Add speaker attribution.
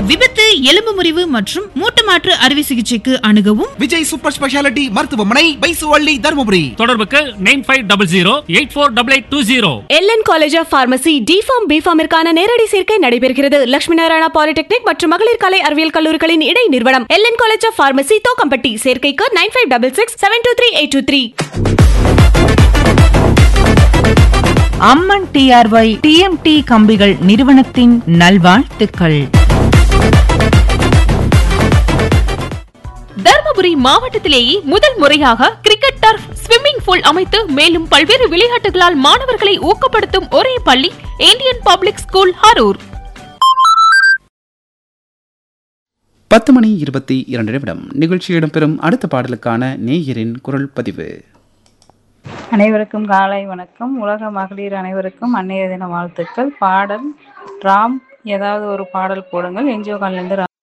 Speaker 1: விபத்து எலும்பு முறிவு மற்றும் மூட்டு மாற்று அறுவை சிகிச்சைக்கு அணுகவும்
Speaker 2: விஜய் சூப்பர் ஸ்பெஷாலிட்டி மருத்துவமனை பைசுவள்ளி தருமபுரி
Speaker 3: தொடர்புக்கு nine five double zero eight four double eight two zero
Speaker 4: LN college of pharmacy DPharm பிஃபார்மிற்கான நேரடி சேர்க்கை நடைபெறுகிறது லட்சுமி நாராயணா பாலிடெக்னிக் மற்றும் மகளிர் கலை அறிவியல் கல்லூரிகளின் இடை நிறுவனம் LN college of pharmacy Thokkampatti சேர்க்கைக்கு nine five double six seven two three eight two three
Speaker 5: Amman TRY TMT கம்பிகள் நிறுவனத்தின் நல்வாழ்த்துக்கள்
Speaker 6: தர்மபுரி மாவட்டத்திலேயே முதல் முறையாக கிரிக்கெட் டர்ஃப் ஸ்விம்மிங் பூல் அமைத்து மேலும் பல்வேறு விளையாட்டுகளால் மாணவர்களை ஊக்கப்படுத்தும் ஒரே பள்ளி இந்தியன் பப்ளிக் ஸ்கூல் அரூர்
Speaker 7: பத்து மணி இருபத்தி இரண்டு நிமிடம் நிகழ்ச்சியில் இடம்பெறும் அடுத்த பாடலுக்கான நேயரின் குரல் பதிவு
Speaker 8: அனைவருக்கும் காலை வணக்கம் உலக மகளிர் அனைவருக்கும் அன்னைய தின வாழ்த்துக்கள் பாடல் ராம் ஏதாவது ஒரு பாடல் போடுங்கள் என்ஜிஓ காலிலேருந்து